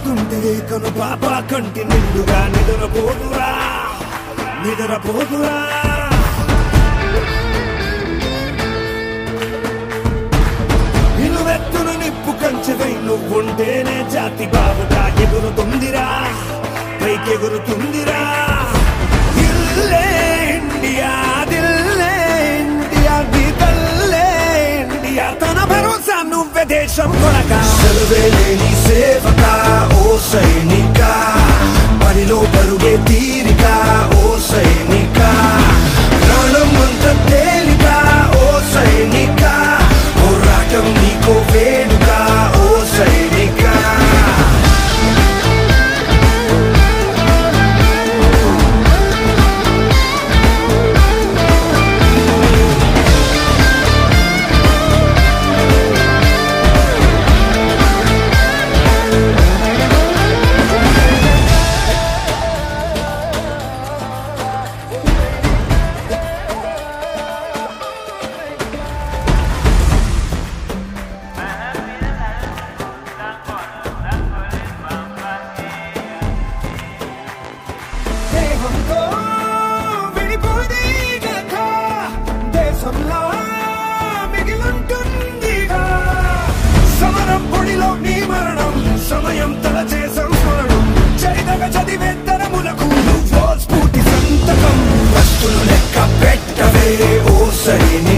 చూస్తుంటే కను పాప కంటి నిండుగా నిద్రపోదురా నిద్రపోదురా నిలువెత్తున నిప్పు కంచెవై నువ్వుంటేనే జాతి బాబుగా ఎగురుతుందిరా పైకెగురుతుందిరా ఇల్లే ఇండియా దిల్లే ఇండియా నీ తల్లే ఇండియా తన భరోసా నువ్వే దేశం కొనక సెలవే లేని సేవక ఓ సైనిక పనిలో పరుగే తీరిక ఓ సైనిక ప్రాణం అంత తేలిక ఓ సైనిక పోరాటం నీకో వేడుక ఓ సైనిక దేహంతో విడిపోదే గత దేశంలో మిగిలుంటుందిగా సమరం పొడిలో నీ మరణం సమయం తలచే సంస్మరణం చరితగ చదివే తరములకు నువ్వో స్ఫూర్తి సంతకం వస్తులు లెక్క పెట్టవే ఓ సైని